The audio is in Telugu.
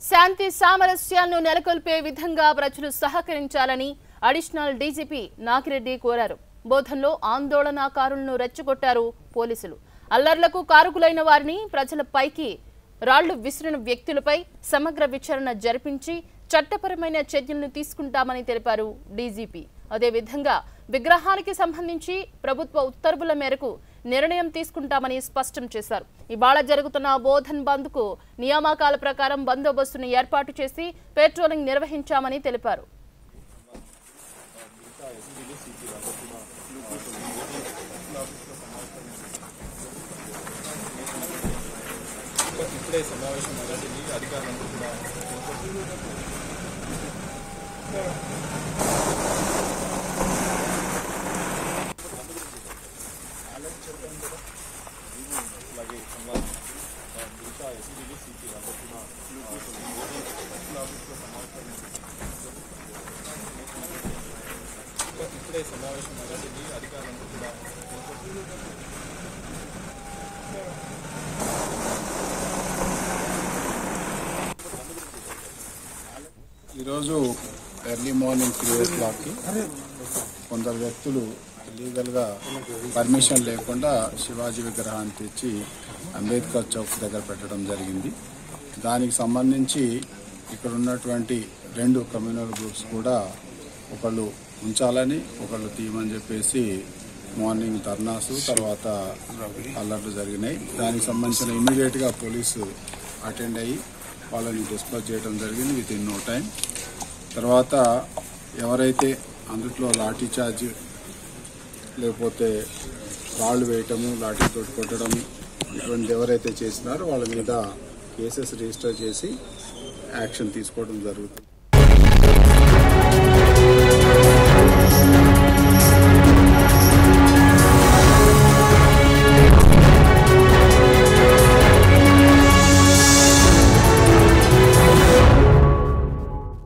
శాంతి సామరస్యాలను నెలకొల్పే విధంగా ప్రజలు సహకరించాలని అడిషనల్ డీజీపీ నాగిరెడ్డి కోరారు బోధన్లో ఆందోళనకారులను రెచ్చగొట్టారు పోలీసులు అల్లర్లకు కారకులైన వారిని ప్రజల పైకి రాళ్లు విసిరిన వ్యక్తులపై సమగ్ర విచారణ జరిపించి చట్టపరమైన చర్యలను తీసుకుంటామని తెలిపారు డీజీపీ అదేవిధంగా విగ్రహానికి సంబంధించి ప్రభుత్వ ఉత్తర్వుల మేరకు నిర్ణయం తీసుకుంటామని స్పష్టం చేశారు ఇవాళ జరుగుతున్న బోధన్ బంద్ కు నియామకాల ప్రకారం బందోబస్తును ఏర్పాటు చేసి పెట్రోలింగ్ నిర్వహించామని తెలిపారు ఇప్పుడే సమావేశం మొదటిది అధికారులందరూ కూడా అలాగే సంవాదం మిగతా ఎస్పీలు సిపీలు అందరూ కూడా ఆఫీస్లో సమావేశం ఇప్పుడే సమావేశం మొదటిది అధికారులందరూ కూడా ఈరోజు ఎర్లీ మార్నింగ్ త్రీ ఓ క్లాక్కి కొందరు వ్యక్తులు లీగల్గా పర్మిషన్ లేకుండా శివాజీ విగ్రహాన్ని తెచ్చి అంబేద్కర్ చౌక్ దగ్గర పెట్టడం జరిగింది దానికి సంబంధించి ఇక్కడ ఉన్నటువంటి రెండు కమ్యూనల్ గ్రూప్స్ కూడా ఒకళ్ళు ఉంచాలని ఒకళ్ళు తీయమని చెప్పేసి మార్నింగ్ ధర్నాసు తర్వాత అల్లర్లు జరిగినాయి దానికి సంబంధించిన ఇమీడియట్గా పోలీసు అటెండ్ అయ్యి వాళ్ళని డిస్పోజ్ చేయడం జరిగింది విత్ ఇన్ నో టైం తర్వాత ఎవరైతే అందుట్లో లాఠీ చార్జ్ లేకపోతే రాళ్ళు వేయటము లాఠీతో కొట్టడం ఇటువంటి ఎవరైతే చేసినారో వాళ్ళ మీద కేసెస్ రిజిస్టర్ చేసి యాక్షన్ తీసుకోవడం జరుగుతుంది